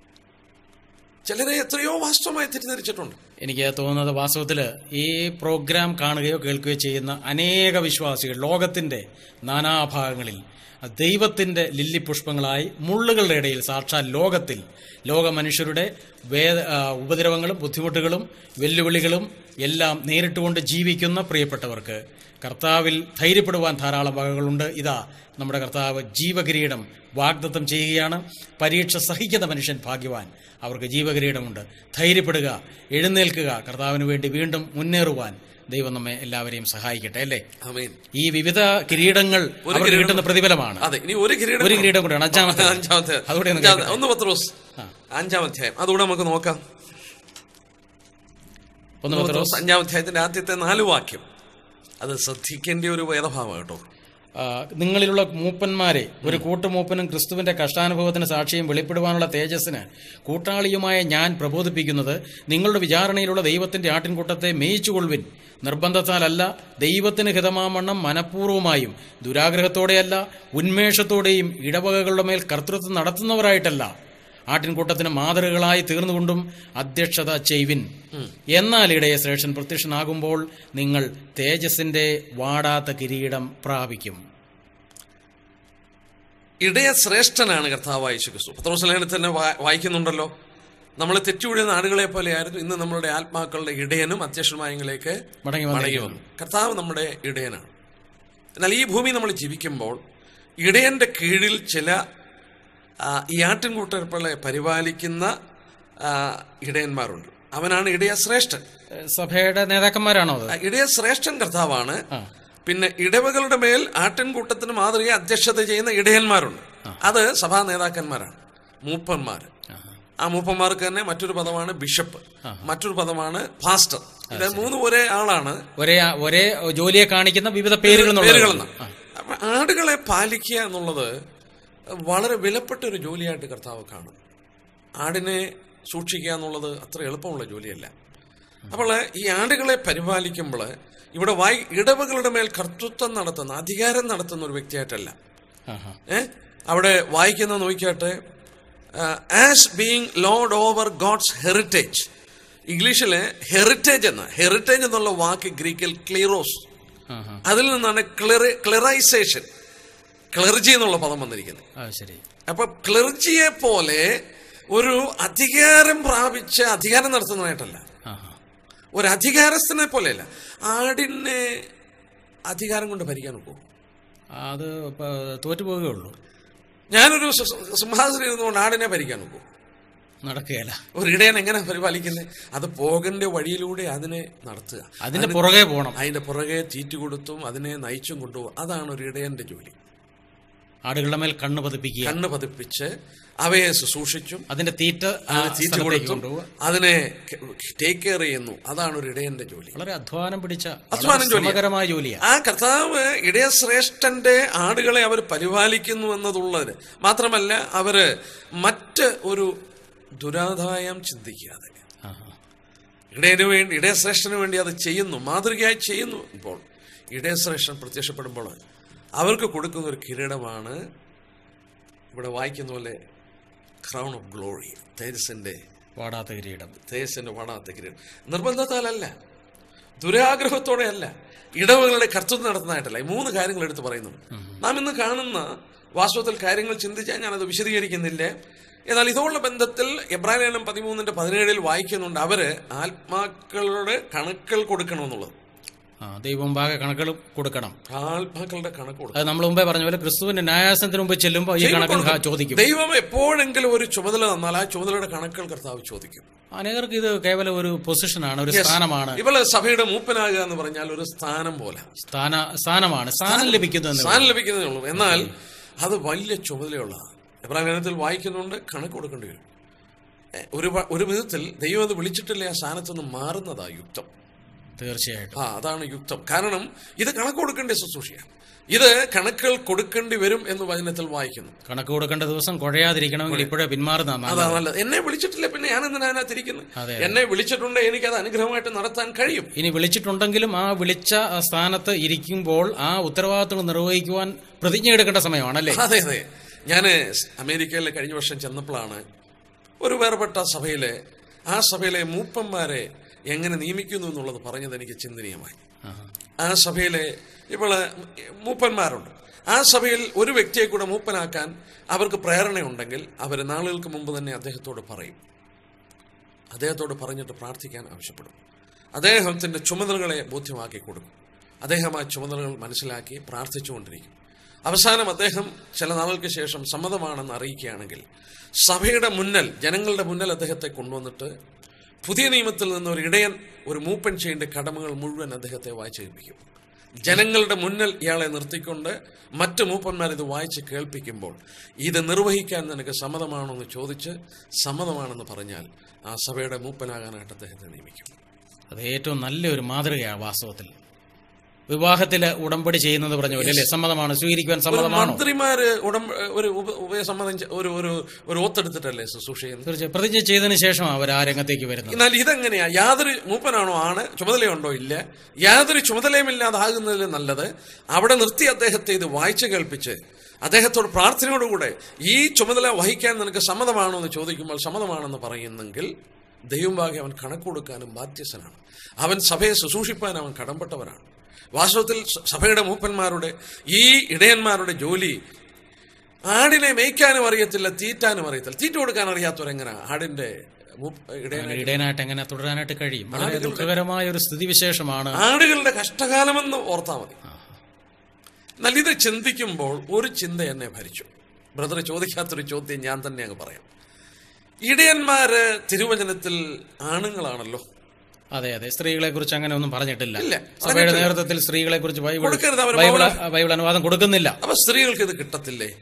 ചിലരെ എത്രയോ വാസ്തവമായി തെറ്റിദ്ധരിച്ചിട്ടുണ്ട് എനിക്ക് തോന്നുന്നത് വാസ്തവത്തിൽ ഈ പ്രോഗ്രാം കാണുകയോ കേൾക്കുകയോ ചെയ്യുന്ന അനേക വിശ്വാസികൾ ലോകത്തിന്റെ നാനാഭാഗങ്ങളിൽ ദൈവത്തിന്റെ ലില്ലിപുഷ്പങ്ങളായി മുള്ളുകളുടെ ഇടയിൽ സാക്ഷാൽ ലോകത്തിൽ ലോക മനുഷ്യരുടെ വേദ ആ, ഉപദ്രവങ്ങളും ബുദ്ധിമുട്ടുകളും വെല്ലുവിളികളും എല്ലാം നേരിട്ടുകൊണ്ട് ജീവിക്കുന്ന പ്രിയപ്പെട്ടവർക്ക് കർത്താവിൽ ധൈര്യപ്പെടുവാൻ ധാരാളം വകകളുണ്ട് ഇതാ നമ്മുടെ കർത്താവ് ജീവകിരീടം വാഗ്ദത്തം ചെയ്യുകയാണ് പരീക്ഷ സഹിക്കുന്ന മനുഷ്യൻ ഭാഗ്യവാൻ അവർക്ക് ജീവകിരീടമുണ്ട് ധൈര്യപ്പെടുക എഴുന്നേൽക്കുക കർത്താവിന് വേണ്ടി വീണ്ടും മുന്നേറുവാൻ ദൈവം നമ്മെ എല്ലാവരെയും സഹായിക്കട്ടെ അല്ലേ ആമേൻ ഈ വിവിധ കിരീടങ്ങൾ അവർക്ക് കിരീടം- കിട്ടുന്ന പ്രതിഫലമാണ് അതെ ഇനി ഒരു കിരീടം ഒരു കിരീടം കൂടെയാണ് അഞ്ചാമത്തെ അഞ്ചാമത്തെ അതുകൂടെ ഒന്ന് അഞ്ചാമത്തെ- കേൾക്കട്ടെ. ഒന്ന് പത്രോസ് അഞ്ചാം അധ്യായം അതുകൂടെ നമുക്ക് നോക്കാം ഒന്ന് ഒന്ന് പത്രോസ് പത്രോസ് അഞ്ചാം അധ്യായത്തിന്റെ ആദ്യത്തെ നാല് വാക്യം അത് ശ്രദ്ധിക്കേണ്ട ഒരു വേദഭാവം കേട്ടോ ആ, നിങ്ങളിലുള്ള മൂപ്പന്മാരെ ഒരു കൂട്ടുമൂപ്പനും ക്രിസ്തുവിന്റെ കഷ്ടാനുഭവത്തിന് സാക്ഷിയും വെളിപ്പെടുവാനുള്ള തേജസ്സിന് കൂട്ടാളിയുമായ ഞാൻ പ്രബോധിപ്പിക്കുന്നത് നിങ്ങളുടെ വിചാരണയിലുള്ള ദൈവത്തിന്റെ ആട്ടിൻകൂട്ടത്തെ മേയിച്ചുകൊള്ളുവിൻ നിർബന്ധത്താലല്ല ദൈവത്തിന് ഹിതമാമണ്ണം മനഃപൂർവ്വമായും ദുരാഗ്രഹത്തോടെയല്ല ഉന്മേഷത്തോടെയും ഇടവകകളുടെ മേൽ കർത്തൃത്വം നടത്തുന്നവരായിട്ടല്ല ആട്ടിൻകൂട്ടത്തിന് മാതൃകളായി തീർന്നുകൊണ്ടും അധ്യക്ഷത ചെയ്വിൻ എന്നാൽ ഇടയ ശ്രേഷ്ഠൻ പ്രത്യക്ഷനാകുമ്പോൾ നിങ്ങൾ തേജസ്സിന്റെ വാടാത്ത കിരീടം പ്രാപിക്കും ഇടയ ശ്രേഷ്ഠനാണ് കർത്താവായ യേശു ക്രിസ്തു പത്രോസ്ലേഖനത്തിൽ തന്നെ വാ- വായിക്കുന്നുണ്ടല്ലോ നമ്മൾ തെറ്റുവിടുന്ന ആടുകളെ പോലെയായിരുന്നു ഇന്ന് നമ്മളുടെ ആത്മാക്കളുടെ ഇടയനും അധ്യക്ഷന്മായങ്ങളിലേക്ക് മടങ്ങി മടങ്ങി വന്നിരിക്കുന്നു വന്നു കർത്താവ് നമ്മുടെ ഇടയനാണ് എന്നാൽ ഈ ഭൂമി നമ്മൾ ജീവിക്കുമ്പോൾ ഇടയന്റെ കീഴിൽ ചില ആ, ഈ ആട്ടിൻകൂട്ടർപ്പളെ പരിപാലിക്കുന്ന ആ, ഇടയന്മാരുണ്ട് അവനാണ് ഇടയ ശ്രേഷ്ഠൻ സഭയുടെ നേതാക്കന്മാരാണോ അത് ആ, ഇടയ ശ്രേഷ്ഠൻ കർത്താവാണ് പിന്നെ ഇടവകളുടെ മേൽ ആട്ടിൻകൂട്ടത്തിന് മാതൃക അധ്യക്ഷത ചെയ്യുന്ന ഇടയന്മാരുണ്ട് അത് സഭാ നേതാക്കന്മാരാണ് മൂപ്പന്മാർ ആ മൂപ്പന്മാർക്ക് തന്നെ മറ്റൊരു പദമാണ് ബിഷപ്പ് മറ്റൊരു പദമാണ് പാസ്റ്റർ ഇത് മൂന്ന് ഒരേ ആളാണ് ഒരേ ഒരേ ജോലിയെ കാണിക്കുന്ന വിവിധ പേരുകൾ പേരുകളെന്ന് അപ്പൊ ആടുകളെ പാലിക്കുക എന്നുള്ളത് വളരെ വിലപ്പെട്ട ഒരു ജോലിയായിട്ട് കർത്താവ് കാണും ആടിനെ സൂക്ഷിക്കുക എന്നുള്ളത് അത്ര എളുപ്പമുള്ള ജോലിയല്ല അപ്പോൾ ഈ ആടുകളെ പരിപാലിക്കുമ്പോൾ ഇവിടെ വായി ഇടവകളുടെ മേൽ കർത്തൃത്വം നടത്തുന്ന അധികാരം നടത്തുന്ന ഒരു വ്യക്തിയായിട്ടല്ല ഏ അവിടെ വായിക്കുന്ന നോക്കിയാട്ടെ as being lord over God's heritage ഇംഗ്ലീഷിലെ ഹെറിറ്റേജ് എന്ന ഹെറിറ്റേജ് എന്നുള്ള വാക്ക് ഗ്രീക്കിൽ ക്ലീറോസ് അതിൽ നിന്നാണ് ക്ലിറി ക്ലിറൈസേഷൻ ക്ലർജി എന്നുള്ള പദം വന്നിരിക്കുന്നത് ആ ശരി അപ്പൊ ക്ലർജിയെ പോലെ ഒരു അധികാരം പ്രാപിച്ച് അധികാരം നടത്തുന്നതായിട്ടല്ല ആഹാ. ഒരു അധികാരസ്ഥനെ പോലെയല്ല ആടിനെ അധികാരം കൊണ്ട് ഭരിക്കാൻ ഒക്കുമോ അത് ഇപ്പൊ തോറ്റുപോകുകയുള്ളൂ ഞാനൊരു സ- സ- സിംഹാസനം ഇരുന്നുകൊണ്ട് ആടിനെ ഭരിക്കാൻ ഒക്കുമോ നടക്കുകയല്ല ഒരു ഇടയൻ എങ്ങനെ പരിപാലിക്കുന്നത് അത് പോകേണ്ട വഴിയിലൂടെ അതിനെ നടത്തുക അതിന്റെ പുറകെ പോകണം അതിന്റെ പുറകെ തീറ്റ കൊടുത്തും അതിനെ നയിച്ചും കൊണ്ടുപോകും അതാണ് ഒരു ഇടയന്റെ ജോലി ആടുകളുടെ മേൽ കണ്ണ് പതിപ്പിക്കുക കണ്ണ് പതിപ്പിച്ച് അവയെ ശുശ്രൂഷിച്ചും അതിന്റെ തീറ്റ ആ അതിന് തീറ്റ സ്ഥലത്തേക്ക് കൊടുത്തും കൊണ്ടുപോവുക അതിനെ ടേക്ക് കെയർ ചെയ്യുന്നു അതാണ് ഒരു ഇടയന്റെ ജോലി വളരെ അധ്വാനം പിടിച്ച അധ്വാനം വളരെ ജോലിയാ. ശ്രമകരമായ ജോലിയാണ് ആ കർത്താവ് ഇടയശ്രേഷ്ഠന്റെ ആടുകളെ അവർ പരിപാലിക്കുന്നു എന്നതുള്ളത് മാത്രമല്ല അവര് മറ്റ് ഒരു ദുരാദായം ചിന്തിക്കാതെ ഇടയന് വേണ്ടി ഇടയശ്രേഷ്ഠന് വേണ്ടി അത് ചെയ്യുന്നു മാതൃകയായി ചെയ്യുന്നു ഇപ്പോൾ ഇടയശ്രേഷ്ഠൻ പ്രത്യക്ഷപ്പെടുമ്പോൾ അവർക്ക് കൊടുക്കുന്ന ഒരു കിരീടമാണ് ഇവിടെ വായിക്കുന്ന പോലെ ക്രൗൺ ഓഫ് ഗ്ലോറി തേജസിന്റെ വാടാത്ത കിരീടം തേജസ്സിന്റെ വടാത്ത കിരീടം നിർബന്ധത്താലല്ല ദുരാഗ്രഹത്തോടെ അല്ല ഇടവുകളുടെ കർത്തൃത്വം നടത്തുന്നതായിട്ടല്ല ഈ മൂന്ന് കാര്യങ്ങൾ എടുത്ത് പറയുന്നുണ്ട് നാം ഇന്ന് കാണുന്ന വാസ്തവത്തിൽ കാര്യങ്ങൾ ചിന്തിച്ചാൽ ഞാനത് വിശദീകരിക്കുന്നില്ല എന്നാൽ ഇതുള്ള ബന്ധത്തിൽ എബ്രാഹിം പതിമൂന്നിന്റെ പതിനേഴിൽ വായിക്കുന്നുണ്ട് അവര് ആത്മാക്കളുടെ കണക്കുകൾ കൊടുക്കണമെന്നുള്ളത് ആ ദൈവമുമ്പാകെ കണക്കുകൾ കൊടുക്കണം ആത്മാക്കളുടെ കണക്ക് കൊടുക്കണം അത് നമ്മൾ മുമ്പേ പറഞ്ഞ പോലെ ക്രിസ്തുവിന്റെ ന്യായാസനത്തിന് മുമ്പ് ചെല്ലുമ്പോൾ ഈ കണക്കും ക- ചോദിക്കും ദൈവം എപ്പോഴെങ്കിലും ഒരു ചുമതല തന്നാൽ ആ ചുമതലയുടെ കണക്കുകൾ കർത്താവ് ചോദിക്കും അനേകർക്ക് ഇത് കേവലം ഒരു പൊസിഷനാണ് ഒരു സ്ഥാനമാണ് ഇവള് സഭയുടെ മൂപ്പനാകുക എന്ന് പറഞ്ഞാൽ ഒരു സ്ഥാനം പോലെ സ്ഥാന സ്ഥാനമാണ് സ്ഥാനം ലഭിക്കുന്നു എന്ന് സ്ഥാനം ലഭിക്കുന്നതേ ഉള്ളൂ എന്നാൽ അത് വലിയ ചുമതലയുള്ളതാണ് എബ്രാഹിം ലേഖനത്തിൽ വായിക്കുന്നുണ്ട് കണക്ക് കൊടുക്കേണ്ടി വരും എ, ഒരു പ- ഒരു വിധത്തിൽ ദൈവം അത് വിളിച്ചിട്ടില്ല ആ സ്ഥാനത്ത് നിന്ന് മാറുന്നതാ യുക്തം തീർച്ചയായിട്ടും ആ അതാണ് യുക്തം കാരണം ഇത് കണക്ക് കൊടുക്കേണ്ട ശുശ്രൂഷയാണ് ഇത് കണക്കുകൾ കൊടുക്കേണ്ടി വരും എന്ന് വചനത്തിൽ വായിക്കുന്നു കണക്ക് കൊടുക്കേണ്ട ദിവസം കുഴയാതിരിക്കണമെങ്കിൽ ഇപ്പോഴേ പിന്മാറുന്ന അതാ നല്ലത് എന്നെ വിളിച്ചിട്ടില്ല പിന്നെ ഞാൻ എന്തിനാ അതിനകത്ത് ഇരിക്കുന്നത് അതെ. എന്നെ വിളിച്ചിട്ടുണ്ട് എനിക്ക് അത് അനുഗ്രഹമായിട്ട് നടത്താൻ കഴിയും ഇനി വിളിച്ചിട്ടുണ്ടെങ്കിലും ആ വിളിച്ച ആ സ്ഥാനത്ത് ഇരിക്കുമ്പോൾ ആ ഉത്തരവാദിത്തങ്ങൾ നിർവഹിക്കുവാൻ പ്രതിജ്ഞ എടുക്കേണ്ട സമയമാണല്ലേ അതെ അതെ ഞാൻ അമേരിക്കയിൽ കഴിഞ്ഞ വർഷം ചെന്നപ്പോഴാണ് ഒരു വേർപെട്ട സഭയിലെ ആ സഭയിലെ മൂപ്പന്മാരെ എങ്ങനെ നിയമിക്കുന്നു എന്നുള്ളത് പറഞ്ഞത് എനിക്ക് ചിന്തനീയമായി ആ സഭയിലെ ഇപ്പോൾ മൂപ്പന്മാരുണ്ട് ആ സഭയിൽ ഒരു വ്യക്തിയെ കൂടെ മൂപ്പനാക്കാൻ അവർക്ക് പ്രേരണയുണ്ടെങ്കിൽ അവർ നാളുകൾക്ക് മുമ്പ് തന്നെ അദ്ദേഹത്തോട് പറയും അദ്ദേഹത്തോട് പറഞ്ഞിട്ട് പ്രാർത്ഥിക്കാൻ ആവശ്യപ്പെടും അദ്ദേഹത്തിൻ്റെ ചുമതലകളെ ബോധ്യമാക്കി കൊടുക്കും അദ്ദേഹം ആ ചുമതലകൾ മനസ്സിലാക്കി പ്രാർത്ഥിച്ചുകൊണ്ടിരിക്കും അവസാനം അദ്ദേഹം ചില നാളുകൾക്ക് ശേഷം സമ്മതമാണെന്ന് അറിയിക്കുകയാണെങ്കിൽ സഭയുടെ മുന്നിൽ ജനങ്ങളുടെ മുന്നിൽ അദ്ദേഹത്തെ കൊണ്ടുവന്നിട്ട് പുതിയ നിയമത്തിൽ നിന്ന് ഒരു ഇടയൻ ഒരു മൂപ്പൻ ചെയ്യേണ്ട കടമകൾ മുഴുവൻ അദ്ദേഹത്തെ വായിച്ചു കേൾപ്പിക്കും ജനങ്ങളുടെ മുന്നിൽ ഇയാളെ നിർത്തിക്കൊണ്ട് മറ്റു മൂപ്പന്മാർ ഇത് വായിച്ച് കേൾപ്പിക്കുമ്പോൾ ഇത് നിർവഹിക്കാൻ നിനക്ക് സമ്മതമാണോ എന്ന് ചോദിച്ച് സമ്മതമാണെന്ന് പറഞ്ഞാൽ ആ സഭയുടെ മൂപ്പനാകാനായിട്ട് അദ്ദേഹത്തെ നിയമിക്കും അത് ഏറ്റവും നല്ലൊരു മാതൃകയാണ് വാസ്തവത്തിൽ വിവാഹത്തില് ഉടമ്പടി ചെയ്യുന്നത് പറഞ്ഞു പോലെ അല്ലേ സമ്മതമാണ് സ്വീകരിക്കുവാൻ ഒരു സമ്മതമാണോ മന്ത്രിമാര് ഉടമ്പ ഒരു ഉപ- ഉഭയസമ്മതം ചെ- ഒരു ഒരു ഒരു ഒത്തെടുത്തിട്ടല്ലേ ശുശ്രൂഷ ചെയ്യുന്നത് തീർച്ചയായും പ്രതിജ്ഞ ചെയ്തതിനു ശേഷമാണ് അവർ ആ രംഗത്തേക്ക് വരുന്നത് എന്നാൽ ഇതെങ്ങനെയാ യാതൊരു മൂപ്പനാണോ ആണ് ചുമതലയുണ്ടോ ഇല്ല യാതൊരു ചുമതലയുമില്ലാതാകുന്നതിൽ നല്ലത് അവിടെ നിർത്തി അദ്ദേഹത്തെ ഇത് വായിച്ചു കേൾപ്പിച്ച് അദ്ദേഹത്തോട് പ്രാർത്ഥനയോടുകൂടെ ഈ ചുമതല വഹിക്കാൻ നിനക്ക് സമ്മതമാണോ എന്ന് ചോദിക്കുമ്പോൾ സമ്മതമാണെന്ന് പറയുന്നെങ്കിൽ ദൈവംഭാഗെ അവൻ കണക്ക് കൊടുക്കാനും ബാധ്യസ്ഥനാണ് അവൻ സഭയെ ശുശ്രൂഷിപ്പാൻ അവൻ കടമ്പെട്ടവനാണ് വാസ്തവത്തിൽ സ- സഭയുടെ മൂപ്പന്മാരുടെ ഈ ഇടയന്മാരുടെ ജോലി ആടിനെ മേയ്ക്കാനും അറിയത്തില്ല തീറ്റാനും അറിയത്തില്ല തീറ്റ കൊടുക്കാൻ അറിയാത്തവരെങ്ങനെ ആടിന്റെ മൂപ്പ് ഇടയനെ ഇടയനായിട്ട് എങ്ങനെ തുടരാനായിട്ട് കഴിയും വളരെ ദുഃഖകരമായ ഒരു സ്ഥിതിവിശേഷമാണ് ആടുകളുടെ കഷ്ടകാലമെന്ന് ഓർത്താൽ മതി എന്നാൽ ഇത് ചിന്തിക്കുമ്പോൾ ഒരു ചിന്ത എന്നെ ഭരിച്ചു ബ്രദർ ചോദിക്കാത്തൊരു ചോദ്യം ഞാൻ തന്നെ അങ്ങ് പറയാം ഇടയന്മാര് തിരുവചനത്തിൽ ആണുങ്ങളാണല്ലോ അതെ അതെ സ്ത്രീകളെ കുറിച്ച് അങ്ങനെ ഒന്നും പറഞ്ഞിട്ടില്ല ഇല്ല, സഭയുടെ പറഞ്ഞിട്ടില്ല. നേതൃത്വത്തിൽ സ്ത്രീകളെ കുറിച്ച് ബൈബിൾ കൊടുക്കരുത്, അവര് ബൈബിൾ മൗനം. ബൈബിൾ അനുവാദം കൊടുക്കുന്നില്ല അപ്പൊ സ്ത്രീകൾക്ക് ഇത് കിട്ടത്തില്ലേ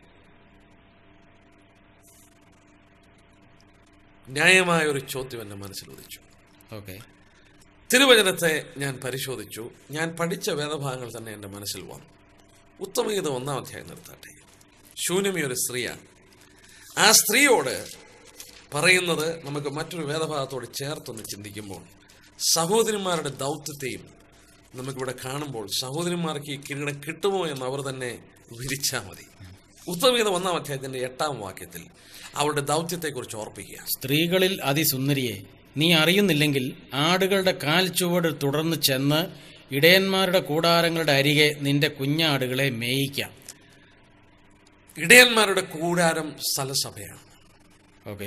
ന്യായമായ ഒരു ചോദ്യം എന്റെ മനസ്സിൽ ഉദിച്ചു ഓക്കെ തിരുവചനത്തെ ഞാൻ പരിശോധിച്ചു ഞാൻ പഠിച്ച വേദഭാഗങ്ങൾ തന്നെ എൻ്റെ മനസ്സിൽ വന്നു ഉത്തമഗീത ഒന്നാം അധ്യായം നിർത്താട്ടെ ശൂന്യമി ഒരു സ്ത്രീയാണ് ആ സ്ത്രീയോട് പറയുന്നത് നമുക്ക് മറ്റൊരു വേദഭാഗത്തോട് ചേർത്തൊന്ന് ചിന്തിക്കുമ്പോൾ സഹോദരിമാരുടെ ദൗത്യത്തെയും നമുക്കിവിടെ കാണുമ്പോൾ സഹോദരിമാർക്ക് ഈ കിരീടം കിട്ടുമോ എന്ന് അവർ തന്നെ വിരിച്ചാൽ മതി ഉത്തമഗീത ഒന്നാം അധ്യായത്തിന്റെ എട്ടാം വാക്യത്തിൽ അവരുടെ ദൗത്യത്തെക്കുറിച്ച് ഓർപ്പിക്കുക സ്ത്രീകളിൽ അതിസുന്ദരിയെ നീ അറിയുന്നില്ലെങ്കിൽ ആടുകളുടെ കാൽ ചുവട് തുടർന്ന് ചെന്ന് ഇടയന്മാരുടെ കൂടാരങ്ങളുടെ അരികെ നിന്റെ കുഞ്ഞാടുകളെ മേയിക്കാം ഇടയന്മാരുടെ കൂടാരം സ്ഥലസഭയാണ് ഓക്കെ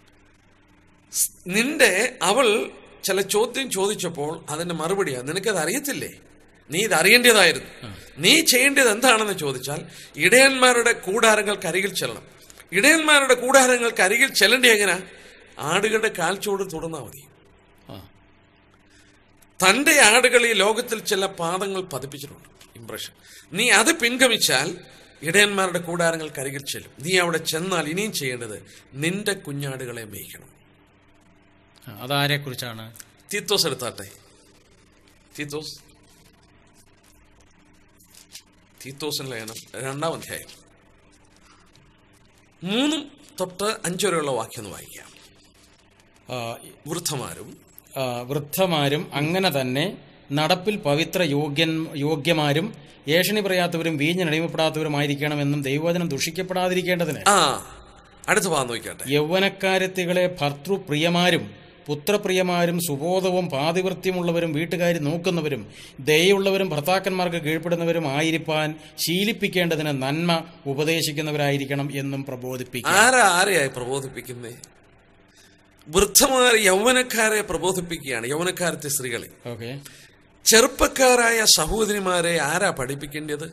നിന്റെ അവൾ ചില ചോദ്യം ചോദിച്ചപ്പോൾ അതിന്റെ മറുപടിയാ നിനക്കത് അറിയത്തില്ലേ നീ ഇത് അറിയേണ്ടതായിരുന്നു നീ ചെയ്യേണ്ടത് എന്താണെന്ന് ചോദിച്ചാൽ ഇടയന്മാരുടെ കൂടാരങ്ങൾക്ക് അരികിൽ ചെല്ലണം ഇടയന്മാരുടെ കൂടാരങ്ങൾക്ക് അരികിൽ ചെല്ലേണ്ടി എങ്ങനെ ആടുകളുടെ കാൽച്ചോട് തുടർന്നാൽ മതി ആ തന്റെ ആടുകൾ ഈ ലോകത്തിൽ ചില പാദങ്ങൾ പതിപ്പിച്ചിട്ടുണ്ട് ഇംപ്രഷൻ നീ അത് പിൻഗമിച്ചാൽ ഇടയന്മാരുടെ കൂടാരങ്ങൾക്ക് അരികിൽ ചെല്ലും നീ അവിടെ ചെന്നാൽ ഇനിയും ചെയ്യേണ്ടത് നിന്റെ കുഞ്ഞാടുകളെ മേയ്ക്കണം ആ, അതാരെ കുറിച്ചാണ് തീത്തോസ് എടുത്താട്ടെ തീത്തോസ് തീത്തോസിന്റെ ലേഖനം രണ്ടാം അധ്യായം മൂന്നും തൊട്ട് അഞ്ചു വരെയുള്ള വാക്യം ഒന്ന് വായിക്കാം ആ, വൃദ്ധമാരും ആ, വൃദ്ധമാരും അങ്ങനെ തന്നെ നടപ്പിൽ പവിത്ര യോഗ്യൻ യോഗ്യമാരും ഏഷണി പറയാത്തവരും വീഞ്ഞിനടിമപ്പെടാത്തവരുമായിരിക്കണമെന്നും ദൈവവചനം ദുഷിക്കപ്പെടാതിരിക്കേണ്ടതിന് ആ അടുത്ത ഭാഗം നോക്കിയാട്ടെ യൗവനക്കാരത്തികളെ ഭർത്തൃപ്രിയമാരും പുത്രപ്രിയമാരും സുബോധവും പാതിവൃത്യമുള്ളവരും വീട്ടുകാരി നോക്കുന്നവരും ദയുള്ളവരും ഭർത്താക്കന്മാർക്ക് കീഴ്പ്പെടുന്നവരും ആയിരിക്കാൻ ശീലിപ്പിക്കേണ്ടതിന് നന്മ ഉപദേശിക്കുന്നവരായിരിക്കണം എന്നും പ്രബോധിപ്പിക്കും ആരാ ആരെയായി പ്രബോധിപ്പിക്കുന്നേ വൃദ്ധമാർ യൗവനക്കാരെ പ്രബോധിപ്പിക്കുകയാണ് യൗവനക്കാരത്തെ സ്ത്രീകളെ ഓക്കെ ചെറുപ്പക്കാരായ സഹോദരിമാരെ ആരാ പഠിപ്പിക്കേണ്ടത്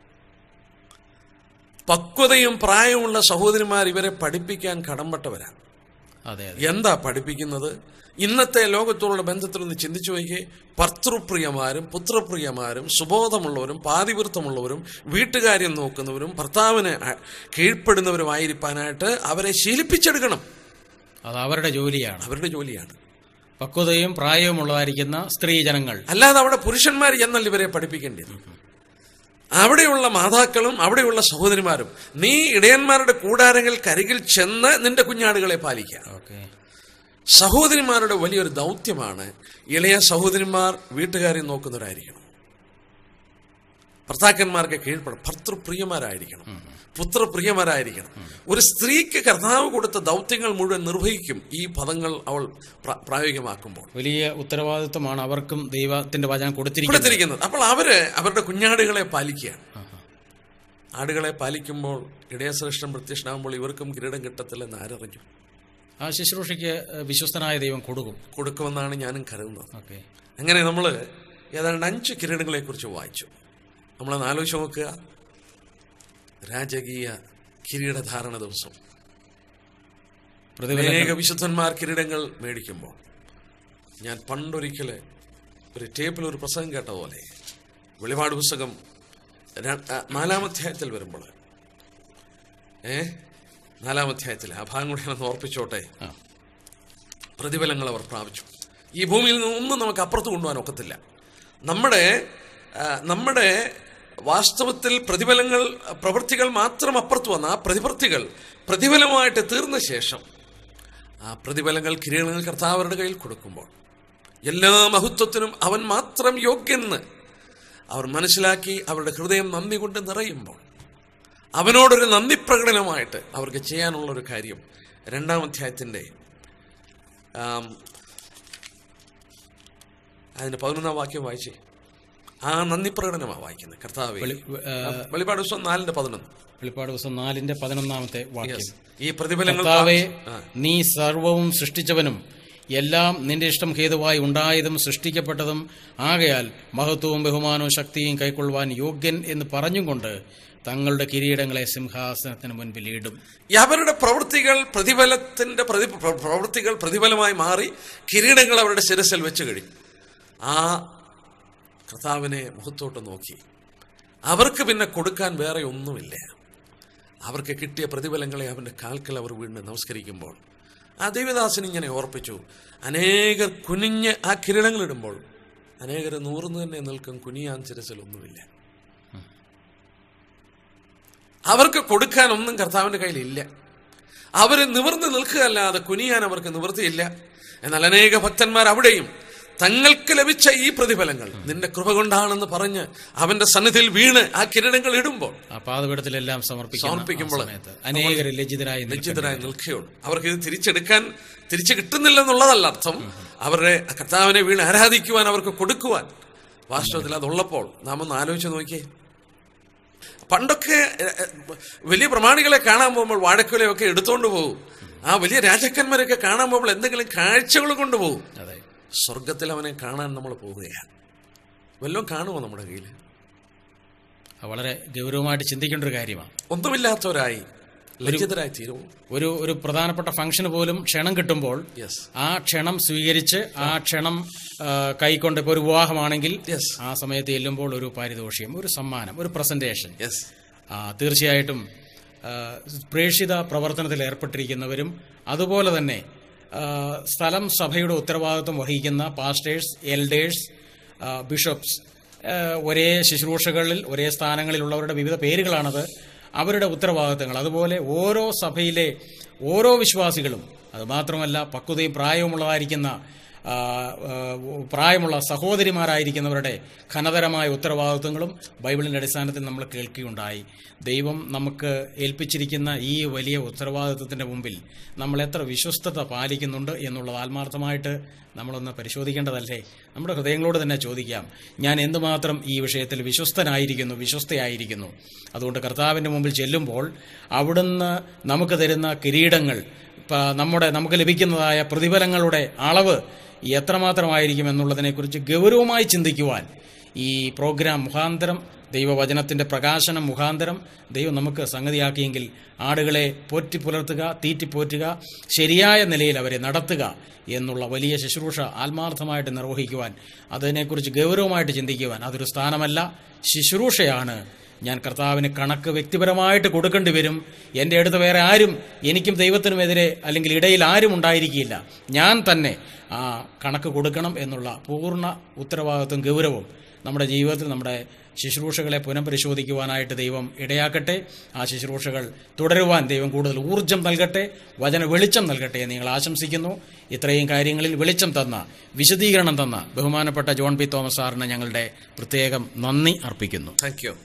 പക്വതയും പ്രായമുള്ള സഹോദരിമാർ ഇവരെ പഠിപ്പിക്കാൻ കടമ്പട്ടവരാ അതെ അതെ എന്താ പഠിപ്പിക്കുന്നത് ഇന്നത്തെ ലോകത്തോടുള്ള ബന്ധത്തിൽ ഒന്ന് ചിന്തിച്ചു നോക്കിയേ ഭർത്തൃപ്രിയമാരും പുത്രപ്രിയമാരും സുബോധമുള്ളവരും പാതിവൃത്തമുള്ളവരും വീട്ടുകാര്യം നോക്കുന്നവരും ഭർത്താവിന് അ- കീഴ്പ്പെടുന്നവരുമായിരിക്കാനായിട്ട് അവരെ ശീലിപ്പിച്ചെടുക്കണം അത് അവരുടെ ജോലിയാണ് അവരുടെ ജോലിയാണ് പക്വതയും പ്രായവുമുള്ളതായിരിക്കുന്ന സ്ത്രീജനങ്ങൾ അല്ലാതെ അവിടെ പുരുഷന്മാർ എന്നല്ല ഇവരെ പഠിപ്പിക്കേണ്ടത് അവിടെയുള്ള മാതാക്കളും അവിടെയുള്ള സഹോദരിമാരും നീ ഇടയന്മാരുടെ കൂടാരങ്ങൾക്കരികിൽ ചെന്ന് നിന്റെ കുഞ്ഞാടുകളെ പാലിക്കുക ഓക്കെ സഹോദരിമാരുടെ വലിയൊരു ദൗത്യമാണ് ഇളയ സഹോദരിമാർ വീട്ടുകാരെ നോക്കുന്നവരായിരിക്കണം ഭർത്താക്കന്മാർക്ക് കീഴ്പ്പെടണം ഭർത്തൃപ്രിയമാരായിരിക്കണം പുത്രപ്രിയമാരായിരിക്കണം ഒരു സ്ത്രീക്ക് കർത്താവ് കൊടുത്ത ദൗത്യങ്ങൾ മുഴുവൻ നിർവഹിക്കും ഈ പദങ്ങൾ അവൾ പ്ര- പ്രായോഗികമാക്കുമ്പോൾ വലിയ ഉത്തരവാദിത്വമാണ് അവർക്കും ദൈവത്തിന്റെ വചനം കൊടുത്തിരിക്കുന്നത് കൊടുത്തിരിക്കുന്നത് അപ്പോൾ അവര് അവരുടെ കുഞ്ഞാടുകളെ പാലിക്കുകയാണ് ആടുകളെ പാലിക്കുമ്പോൾ ഇടയശ്രേഷ്ഠം പ്രത്യക്ഷനാകുമ്പോൾ ഇവർക്കും കിരീടം കിട്ടത്തില്ലെന്ന് ആരറിഞ്ഞു ആ ശുശ്രൂഷയ്ക്ക് വിശ്വസ്തനായ ദൈവം കൊടുക്കും കൊടുക്കുമെന്നാണ് ഞാനും കരുതുന്നത് ഓക്കെ അങ്ങനെ നമ്മൾ ഏതാണ്ട് അഞ്ച് കിരീടങ്ങളെ കുറിച്ച് വായിച്ചു നമ്മളൊന്ന് ആലോചിച്ച് നോക്കുക രാജകീയ കിരീടധാരണ ദിവസം പ്രതിഫലം അനേക വിശുദ്ധന്മാർ കിരീടങ്ങൾ മേടിക്കുമ്പോൾ ഞാൻ പണ്ടൊരിക്കൽ ഒരു ടേപ്പിൽ ഒരു പ്രസംഗം കേട്ട പോലെ വെളിപാട് പുസ്തകം ര- ആ, നാലാമധ്യായത്തിൽ വരുമ്പോൾ ഏ നാലാമധ്യായത്തിൽ ആ ഭാഗം കൂടി ഒന്ന് ഓർപ്പിച്ചോട്ടെ ആ. പ്രതിഫലങ്ങൾ അവർ പ്രാപിച്ചു ഈ ഭൂമിയിൽ നിന്ന് ഒന്നും നമുക്ക് അപ്പുറത്ത് കൊണ്ടുപോകാൻ ഒക്കത്തില്ല നമ്മുടെ ആ, നമ്മുടെ വാസ്തവത്തിൽ പ്രതിഫലങ്ങൾ പ്രവൃത്തികൾ മാത്രം അപ്പുറത്ത് വന്ന ആ പ്രതിവൃത്തികൾ പ്രതിഫലമായിട്ട് തീർന്ന ശേഷം ആ പ്രതിഫലങ്ങൾ കിരീടങ്ങൾ കർത്താവരുടെ കയ്യിൽ കൊടുക്കുമ്പോൾ എല്ലാ മഹത്വത്തിനും അവൻ മാത്രം യോഗ്യന്ന് അവർ മനസ്സിലാക്കി അവരുടെ ഹൃദയം നന്ദി കൊണ്ട് നിറയുമ്പോൾ അവനോടൊരു നന്ദി പ്രകടനമായിട്ട് അവർക്ക് ചെയ്യാനുള്ള ഒരു കാര്യം രണ്ടാം അധ്യായത്തിൻ്റെ ആം, അതിന്റെ പതിനൊന്നാം വാക്യം വായിച്ചേ ആ നന്ദി പ്രകടനമാണ് വായിക്കുന്നത് കർത്താവ് വെളിപ്പാട് ദിവസം നാലിന്റെ പതിനൊന്ന് വെളിപ്പാട് ദിവസം നാലിന്റെ പതിനൊന്നാമത്തെ വാക്യം Yes. ഈ പ്രതിഫലങ്ങൾ കർത്താവേ ആ. നീ സർവവും സൃഷ്ടിച്ചവനും എല്ലാം നിന്റെ ഇഷ്ടം ഹേതുവായി ഉണ്ടായതും സൃഷ്ടിക്കപ്പെട്ടതും ആകയാൽ മഹത്വവും ബഹുമാനവും ശക്തിയും കൈക്കൊള്ളുവാൻ യോഗ്യൻ എന്ന് പറഞ്ഞും കൊണ്ട് തങ്ങളുടെ കിരീടങ്ങളെ സിംഹാസനത്തിന് മുൻപിൽ ഇടും ഈ അവരുടെ പ്രവൃത്തികൾ പ്രതിഫലത്തിന്റെ പ്രതി പ്ര- പ്രവൃത്തികൾ പ്രതിഫലമായി മാറി കിരീടങ്ങൾ അവരുടെ ശിരസിൽ വെച്ച് കഴിഞ്ഞു ആ കർത്താവിനെ മുഖത്തോട്ട് നോക്കി അവർക്ക് പിന്നെ കൊടുക്കാൻ വേറെ ഒന്നുമില്ല അവർക്ക് കിട്ടിയ പ്രതിഫലങ്ങളെ അവന്റെ കാൽക്കൽ അവർ വീണ്ടും നമസ്കരിക്കുമ്പോൾ ആ ദേവദാസൻ ഇങ്ങനെ ഓർപ്പിച്ചു അനേകർ കുനിഞ്ഞ് ആ കിരീടങ്ങളിടുമ്പോൾ അനേകർ നൂർന്നു തന്നെ നിൽക്കും കുനിയാൻ ശിരസിൽ ഒന്നുമില്ല അവർക്ക് കൊടുക്കാൻ ഒന്നും കർത്താവിന്റെ കയ്യിലില്ല അവർ നിവർന്ന് നിൽക്കുകയല്ലാതെ കുനിയാൻ അവർക്ക് നിവൃത്തിയില്ല എന്നാൽ അനേക ഭക്തന്മാർ അവിടെയും തങ്ങൾക്ക് ലഭിച്ച ഈ പ്രതിഫലങ്ങൾ നിന്റെ കൃപ കൊണ്ടാണെന്ന് പറഞ്ഞ് അവന്റെ സന്നിധിയിൽ വീണ് ആ കിരീടങ്ങൾ ഇടുമ്പോൾ ആ പാതപീഠത്തിലെല്ലാം സമർപ്പിക്കുന്ന ആ സമർപ്പിക്കുമ്പോൾ സമയത്ത് അനേകർ ലജ്ജിതരായി നിൽക്കും. ലജ്ജിതരായി നിൽക്കുകയുള്ളൂ അവർക്ക് ഇത് തിരിച്ചെടുക്കാൻ തിരിച്ചു കിട്ടുന്നില്ലെന്നുള്ളതല്ല അർത്ഥം അവരുടെ കർത്താവിനെ വീണ് ആരാധിക്കുവാൻ അവർക്ക് കൊടുക്കുവാൻ വാസ്തവത്തിൽ അതുള്ളപ്പോൾ നാം ഒന്ന് ആലോചിച്ച് നോക്കിയേ പണ്ടൊക്കെ എ, എ, വലിയ പ്രമാണികളെ കാണാൻ പോകുമ്പോൾ വാഴക്കുലയൊക്കെ എടുത്തുകൊണ്ട് പോകും ആ വലിയ രാജാക്കന്മാരൊക്കെ കാണാൻ പോകുമ്പോൾ എന്തെങ്കിലും കാഴ്ചകൾ കൊണ്ടുപോകും അതെ സ്വർഗത്തിൽ അവനെ കാണാൻ നമ്മൾ പോവുകയാണ് വല്ലതും കാണുമോ നമ്മുടെ കയ്യിൽ അത് വളരെ ഗൗരവമായിട്ട് ചിന്തിക്കേണ്ട ഒരു കാര്യമാണ് ഒന്നുമില്ലാത്തവരായി ലജ്ജിതരായി തീരുമോ ഒരു ഒരു പ്രധാനപ്പെട്ട ഫംഗ്ഷന് പോലും ക്ഷണം കിട്ടുമ്പോൾ യെസ് ആ ക്ഷണം സ്വീകരിച്ച് ആ ക്ഷണം ആ, കൈക്കൊണ്ട് ഇപ്പോൾ ഒരു വിവാഹമാണെങ്കിൽ Yes. ആ സമയത്ത് ചെല്ലുമ്പോൾ ഒരു പാരിതോഷികം ഒരു സമ്മാനം ഒരു പ്രസന്റേഷൻ യെസ് ആ, തീർച്ചയായിട്ടും ആ, പ്രേക്ഷിത പ്രവർത്തനത്തിൽ ഏർപ്പെട്ടിരിക്കുന്നവരും അതുപോലെ തന്നെ ആ, സ്ഥലം സഭയുടെ ഉത്തരവാദിത്വം വഹിക്കുന്ന പാസ്റ്റേഴ്സ് എൽഡേഴ്സ് ആ, ബിഷപ്സ് ആ, ഒരേ ശുശ്രൂഷകളിൽ ഒരേ സ്ഥാനങ്ങളിലുള്ളവരുടെ വിവിധ പേരുകളാണത് അവരുടെ ഉത്തരവാദിത്തങ്ങൾ അതുപോലെ ഓരോ സഭയിലെ ഓരോ വിശ്വാസികളും അത് മാത്രമല്ല പക്വതയും പ്രായവുമുള്ളതായിരിക്കുന്ന ആ, ആ, പ്രായമുള്ള സഹോദരിമാരായിരിക്കുന്നവരുടെ ഘനതരമായ ഉത്തരവാദിത്വങ്ങളും ബൈബിളിന്റെ അടിസ്ഥാനത്തിൽ നമ്മൾ കേൾക്കുകയുണ്ടായി ദൈവം നമുക്ക് ഏൽപ്പിച്ചിരിക്കുന്ന ഈ വലിയ ഉത്തരവാദിത്വത്തിന്റെ മുമ്പിൽ നമ്മൾ എത്ര വിശ്വസ്തത പാലിക്കുന്നുണ്ട് എന്നുള്ളത് ആത്മാർത്ഥമായിട്ട് നമ്മളൊന്ന് പരിശോധിക്കേണ്ടതല്ലേ നമ്മുടെ ഹൃദയങ്ങളോട് തന്നെ ചോദിക്കാം ഞാൻ എന്തുമാത്രം ഈ വിഷയത്തിൽ വിശ്വസ്തനായിരിക്കുന്നു വിശ്വസ്തയായിരിക്കുന്നു അതുകൊണ്ട് കർത്താവിന്റെ മുമ്പിൽ ചെല്ലുമ്പോൾ അവിടുന്ന് നമുക്ക് തരുന്ന കിരീടങ്ങൾ പ- നമ്മുടെ നമുക്ക് ലഭിക്കുന്നതായ പ്രതിഫലങ്ങളുടെ അളവ് എത്രമാത്രമായിരിക്കും എന്നുള്ളതിനെക്കുറിച്ച് ഗൗരവമായി ചിന്തിക്കുവാൻ ഈ പ്രോഗ്രാം മുഖാന്തരം ദൈവവചനത്തിന്റെ പ്രകാശനം മുഖാന്തരം ദൈവം നമുക്ക് സംഗതിയാക്കിയെങ്കിൽ ആടുകളെ പോറ്റി പുലർത്തുക തീറ്റിപ്പോറ്റുക ശരിയായ നിലയിൽ അവരെ നടത്തുക എന്നുള്ള വലിയ ശുശ്രൂഷ ആത്മാർത്ഥമായിട്ട് നിർവഹിക്കുവാൻ അതിനെക്കുറിച്ച് ഗൗരവമായിട്ട് ചിന്തിക്കുവാൻ അതൊരു സ്ഥാനമല്ല ശുശ്രൂഷയാണ് ഞാൻ കർത്താവിന് കണക്ക് വ്യക്തിപരമായിട്ട് കൊടുക്കേണ്ടി വരും എൻ്റെ അടുത്ത് വേറെ ആരും എനിക്കും ദൈവത്തിനുമെതിരെ അല്ലെങ്കിൽ ഇടയിൽ ആരും ഉണ്ടായിരിക്കില്ല ഞാൻ തന്നെ ആ കണക്ക് കൊടുക്കണം എന്നുള്ള പൂർണ്ണ ഉത്തരവാദിത്വം ഗൗരവം നമ്മുടെ ജീവിതത്തിൽ നമ്മുടെ ശുശ്രൂഷകളെ പുനഃപരിശോധിക്കുവാനായിട്ട് ദൈവം ഇടയാക്കട്ടെ ആ ശുശ്രൂഷകൾ തുടരുവാൻ ദൈവം കൂടുതൽ ഊർജം നൽകട്ടെ വചന വെളിച്ചം നൽകട്ടെ എന്ന് നിങ്ങൾ ആശംസിക്കുന്നു ഇത്രയും കാര്യങ്ങളിൽ വെളിച്ചം തന്ന വിശദീകരണം തന്ന ബഹുമാനപ്പെട്ട ജോൺ പി തോമസ് സാറിന് ഞങ്ങളുടെ പ്രത്യേകം നന്ദി അർപ്പിക്കുന്നു താങ്ക് യു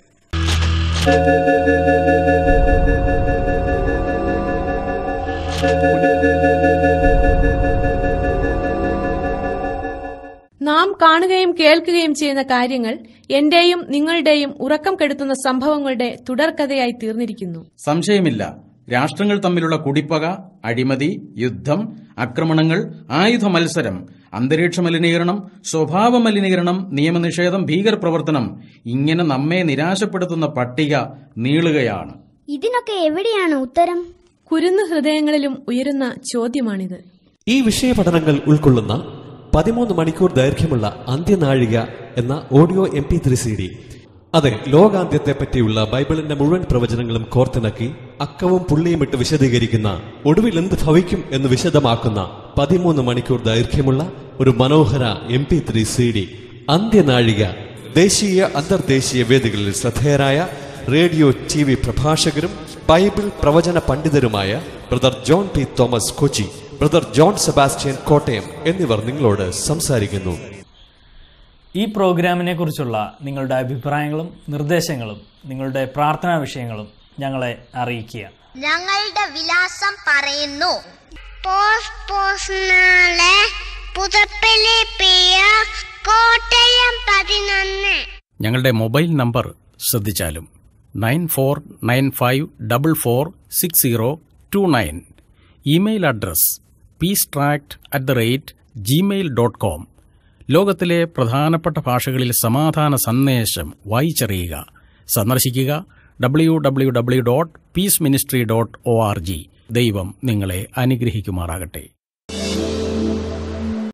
നാം കാണുകയും കേൾക്കുകയും ചെയ്യുന്ന കാര്യങ്ങൾ എന്റെയും നിങ്ങളുടെയും ഉറക്കം കെടുത്തുന്ന സംഭവങ്ങളുടെ തുടർക്കഥയായി തീർന്നിരിക്കുന്നു സംശയമില്ല രാഷ്ട്രങ്ങൾ തമ്മിലുള്ള കുടിപ്പക അഴിമതി യുദ്ധം ആക്രമണങ്ങൾ ആയുധ മത്സരം അന്തരീക്ഷ മലിനീകരണം സ്വഭാവ മലിനീകരണം നിയമനിഷേധം ഭീകരപ്രവർത്തനം ഇങ്ങനെ നമ്മെ നിരാശപ്പെടുത്തുന്ന പട്ടിക നീളുകയാണ് ഇതിനൊക്കെ എവിടെയാണ് ഉത്തരം കുരുന്നു ഹൃദയങ്ങളിലും ഉയരുന്ന ചോദ്യമാണിത് ഈ വിഷയപഠനങ്ങൾ ഉൾക്കൊള്ളുന്ന പതിമൂന്ന് മണിക്കൂർ ദൈർഘ്യമുള്ള അന്ത്യനാഴിക എന്ന audio M P three C D അതെ ലോകാന്ത്യത്തെ പറ്റിയുള്ള ബൈബിളിന്റെ മുഴുവൻ പ്രവചനങ്ങളും കോർത്തിണക്കി അക്കവും പുള്ളിയും ഇട്ട് വിശദീകരിക്കുന്ന ഒടുവിൽ എന്ത് ഭവിക്കും എന്ന് വിശദമാക്കുന്ന പതിമൂന്ന് മണിക്കൂർ ദൈർഘ്യമുള്ള ഒരു മനോഹര M P three C D Anthyanazhika ദേശീയ അന്തർദേശീയ വേദികളിൽ ശ്രദ്ധേയരായ റേഡിയോ ടി വി പ്രഭാഷകരും ബൈബിൾ പ്രവചന പണ്ഡിതരുമായ brother John P Thomas Kochi brother John Sebastian Kottayam എന്നിവർ നിങ്ങളോട് സംസാരിക്കുന്നു ഈ പ്രോഗ്രാമിനെ കുറിച്ചുള്ള നിങ്ങളുടെ അഭിപ്രായങ്ങളും നിർദ്ദേശങ്ങളും നിങ്ങളുടെ പ്രാർത്ഥനാ വിഷയങ്ങളും ഞങ്ങളെ അറിയിക്കുക ഞങ്ങളുടെ വിലാസം പറയുന്നു പോസ്റ്റ് പോസ്റ്റിനാലെ പുതപ്പള്ളി പിയ കോട്ടയം പതിനൊന്ന് ഞങ്ങളുടെ മൊബൈൽ നമ്പർ ശ്രദ്ധിച്ചാലും nine four nine five double four six zero two nine email address peace tract at the rate Gmail dot com ലോകത്തിലെ പ്രധാനപ്പെട്ട ഭാഷകളിൽ സമാധാന സന്ദേശം വായിച്ചറിയുക സന്ദർശിക്കുക W W W dot peace ministry dot O R G ദൈവം നിങ്ങളെ അനുഗ്രഹിക്കുമാറാകട്ടെ